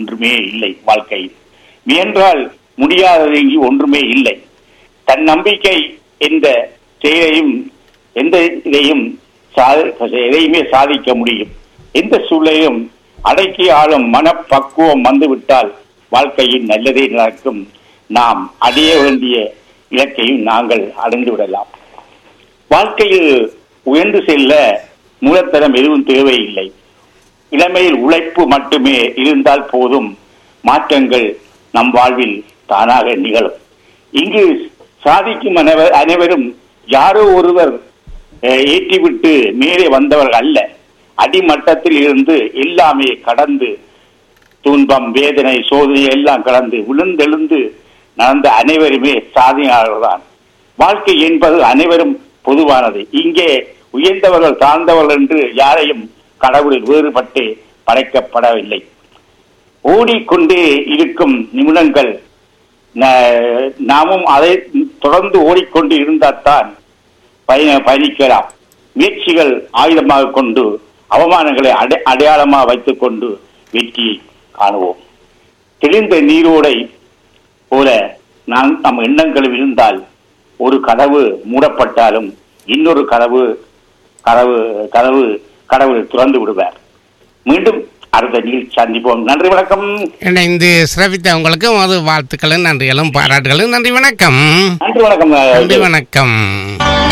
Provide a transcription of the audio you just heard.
ஒன்றுமே இல்லை வாழ்க்கையில் முயன்றால் முடியாதது இங்கு ஒன்றுமே இல்லை தன் நம்பிக்கை என்ற செயலையும் எந்த இதையும் சா- எதையுமே சாதிக்க முடியும் எந்த சூழலையும் அடக்கி ஆளும் மனப்பக்குவம் வந்துவிட்டால் வாழ்க்கையில் நல்லதே நடக்கும் நாம் அடைய வேண்டிய இலக்கையும் நாங்கள் அடைந்து விடலாம் வாழ்க்கையில் உயர்ந்து செல்ல மூலத்தனம் எதுவும் தேவையில்லை இளமையில் உழைப்பு மட்டுமே இருந்தால் போதும் மாற்றங்கள் நம் வாழ்வில் தானாக நிகழும் இங்கு சாதிக்கும் அனைவர் அனைவரும் யாரோ ஒருவர் அஹ், ஏற்றிவிட்டு மேலே வந்தவர்கள் அல்ல அடிமட்டத்தில் இருந்து எல்லாமே கடந்து துன்பம் வேதனை சோதனை எல்லாம் கடந்து விழுந்தெழுந்து நடந்த அனைவருமே சாதனையாளர்கள் தான் வாழ்க்கை என்பது அனைவரும் பொதுவானது இங்கே உயர்ந்தவர்கள் தாழ்ந்தவர்கள் என்று யாரையும் கடவுள் வேறுபட்டு படைக்கப்படவில்லை ஓடிக்கொண்டே இருக்கும் நிமிடங்கள் ந- நாமும் அதை தொடர்ந்து ஓடிக்கொண்டு இருந்தால்தான் பயண பயணிக்கலாம் முயற்சிகள் ஆயுதமாக கொண்டு அவமானங்களை அடை அடையாளமாக வைத்துக் கொண்டு வெற்றியை காணுவோம் தெளிந்த நீரோடை போல நான் நம் எண்ணங்களும் இருந்தால் ஒரு கதவு மூடப்பட்டாலும் இன்னொரு கதவு கதவு கதவு கடவுள் திறந்து விடுவார் மீண்டும் அடுத்த நிகழ்ச்சி சந்திப்போம் நன்றி வணக்கம் இணைந்து சிறப்பித்த உங்களுக்கு மது வாழ்த்துக்களும் நன்றிகளும் பாராட்டுகளும் நன்றி வணக்கம் நன்றி வணக்கம் நன்றி வணக்கம்